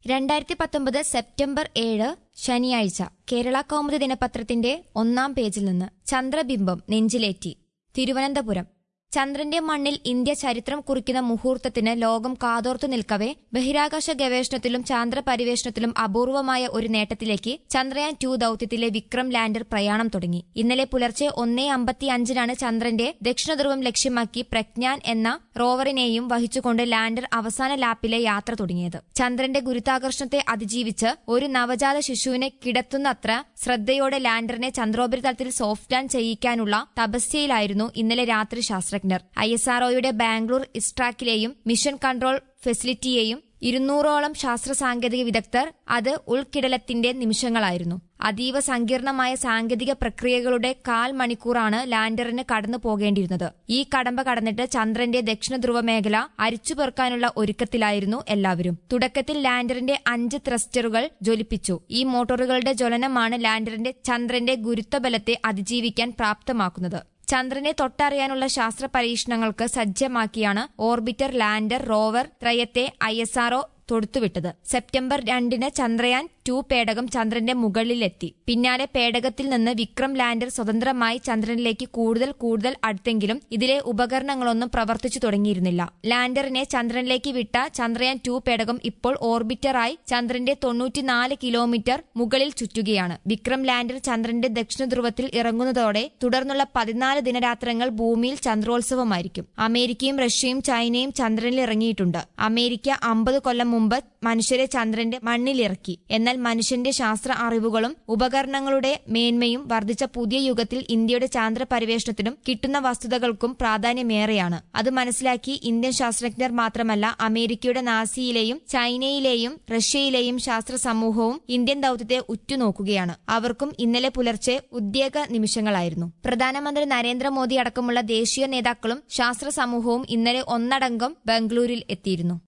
രണ്ടായിരത്തി പത്തൊമ്പത് സെപ്റ്റംബർ ഏഴ് ശനിയാഴ്ച കേരള കൗമുദി ദിനപത്രത്തിന്റെ ഒന്നാം പേജിൽ നിന്ന് ചന്ദ്രബിംബം നെഞ്ചിലേറ്റി തിരുവനന്തപുരം ചന്ദ്രന്റെ മണ്ണിൽ ഇന്ത്യ ചരിത്രം കുറിക്കുന്ന മുഹൂർത്തത്തിന് ലോകം കാതോർത്തു നിൽക്കവെ ബഹിരാകാശ ഗവേഷണത്തിലും ചാന്ദ്ര പരിവേഷണത്തിലും അപൂർവമായ ഒരു നേട്ടത്തിലേക്ക് ചന്ദ്രയാൻ ടു ദൌത്യത്തിലെ വിക്രം ലാൻഡർ പ്രയാണം തുടങ്ങി ഇന്നലെ പുലർച്ചെ ഒന്നേ അമ്പത്തി അഞ്ചിനാണ് ചന്ദ്രന്റെ ദക്ഷിണധ്രുവം ലക്ഷ്യമാക്കി പ്രജ്ഞാൻ എന്ന റോവറിനെയും വഹിച്ചുകൊണ്ട് ലാൻഡർ അവസാന ലാപ്പിലെ യാത്ര തുടങ്ങിയത് ചന്ദ്രന്റെ ഗുരുത്വാകർഷണത്തെ അതിജീവിച്ച് ഒരു നവജാത ശിശുവിനെ കിടത്തുന്നത്ര ശ്രദ്ധയോടെ ലാൻഡറിനെ ചന്ദ്രോപരിതലത്തിൽ സോഫ്റ്റ് ലാൻഡ് ചെയ്യിക്കാനുള്ള തപസ്യയിലായിരുന്നു ഇന്നലെ രാത്രി ശാസ്ത്രജ്ഞർ ഐ എസ് ആർഒയുടെ ബാംഗ്ലൂർ ഇസ്ട്രാക്കിലെയും മിഷൻ കൺട്രോൾ ഫെസിലിറ്റിയെയും ഇരുന്നൂറോളം ശാസ്ത്ര സാങ്കേതിക വിദഗ്ധർ അത് ഉൾക്കിടലത്തിന്റെ നിമിഷങ്ങളായിരുന്നു അതീവ സങ്കീർണമായ സാങ്കേതിക പ്രക്രിയകളുടെ കാൽ മണിക്കൂറാണ് ലാൻഡറിന് കടന്നു പോകേണ്ടിയിരുന്നത് ഈ കടമ്പ കടന്നിട്ട് ചന്ദ്രന്റെ ദക്ഷിണ ധ്രുവ മേഖല അരിച്ചുപെറുക്കാനുള്ള ഒരുക്കത്തിലായിരുന്നു എല്ലാവരും തുടക്കത്തിൽ ലാൻഡറിന്റെ അഞ്ച് ത്രസ്റ്ററുകൾ ജ്വലിപ്പിച്ചു ഈ മോട്ടോറുകളുടെ ജ്വലനമാണ് ലാൻഡറിന്റെ ചന്ദ്രന്റെ ഗുരുത്വബലത്തെ അതിജീവിക്കാൻ പ്രാപ്തമാക്കുന്നത് ചന്ദ്രനെ തൊട്ടറിയാനുള്ള ശാസ്ത്ര പരീക്ഷണങ്ങൾക്ക് സജ്ജമാക്കിയാണ് ഓർബിറ്റർ ലാൻഡർ റോവർ ത്രയത്തെ ഐ എസ് ആർഒ തൊടുത്തുവിട്ടത് സെപ്റ്റംബർ രണ്ടിന് ചന്ദ്രയാൻ ടു പേടകം ചന്ദ്രന്റെ മുകളിലെത്തി പിന്നാലെ പേടകത്തിൽ നിന്ന് വിക്രം ലാൻഡർ സ്വതന്ത്രമായി ചന്ദ്രനിലേക്ക് കൂടുതൽ കൂടുതൽ അടുത്തെങ്കിലും ഇതിലെ ഉപകരണങ്ങളൊന്നും പ്രവർത്തിച്ചു തുടങ്ങിയിരുന്നില്ല ലാൻഡറിനെ ചന്ദ്രനിലേക്ക് വിട്ട ചന്ദ്രയാൻ ടു പേടകം ഇപ്പോൾ ഓർബിറ്ററായി ചന്ദ്രന്റെ തൊണ്ണൂറ്റിനാല് കിലോമീറ്റർ മുകളിൽ ചുറ്റുകയാണ് വിക്രം ലാൻഡർ ചന്ദ്രന്റെ ദക്ഷിണ ധ്രുവത്തിൽ ഇറങ്ങുന്നതോടെ തുടർന്നുള്ള പതിനാല് ദിനരാത്രങ്ങൾ ഭൂമിയിൽ ചന്ദ്രോത്സവമായിരിക്കും അമേരിക്കയും റഷ്യയും ചൈനയും ചന്ദ്രനിൽ ഇറങ്ങിയിട്ടുണ്ട് അമേരിക്ക അമ്പത് കൊല്ലം മുമ്പ് മനുഷ്യരെ ചന്ദ്രന്റെ മണ്ണിലിറക്കി എന്നാൽ മനുഷ്യന്റെ ശാസ്ത്ര അറിവുകളും ഉപകരണങ്ങളുടെ മേന്മയും വർദ്ധിച്ച പുതിയ യുഗത്തിൽ ഇന്ത്യയുടെ ചാന്ദ്ര പരിവേഷണത്തിനും കിട്ടുന്ന വസ്തുതകൾക്കും പ്രാധാന്യമേറെയാണ് അത് മനസ്സിലാക്കി ഇന്ത്യൻ ശാസ്ത്രജ്ഞർ മാത്രമല്ല അമേരിക്കയുടെ നാസിയിലെയും ചൈനയിലെയും റഷ്യയിലെയും ശാസ്ത്ര സമൂഹവും ഇന്ത്യൻ ദൌത്യത്തെ ഉറ്റുനോക്കുകയാണ് അവർക്കും ഇന്നലെ പുലർച്ചെ ഉദ്വേഗ നിമിഷങ്ങളായിരുന്നു പ്രധാനമന്ത്രി നരേന്ദ്രമോദി അടക്കമുള്ള ദേശീയ നേതാക്കളും ശാസ്ത്ര സമൂഹവും ഇന്നലെ ഒന്നടങ്കം ബംഗളൂരിൽ എത്തിയിരുന്നു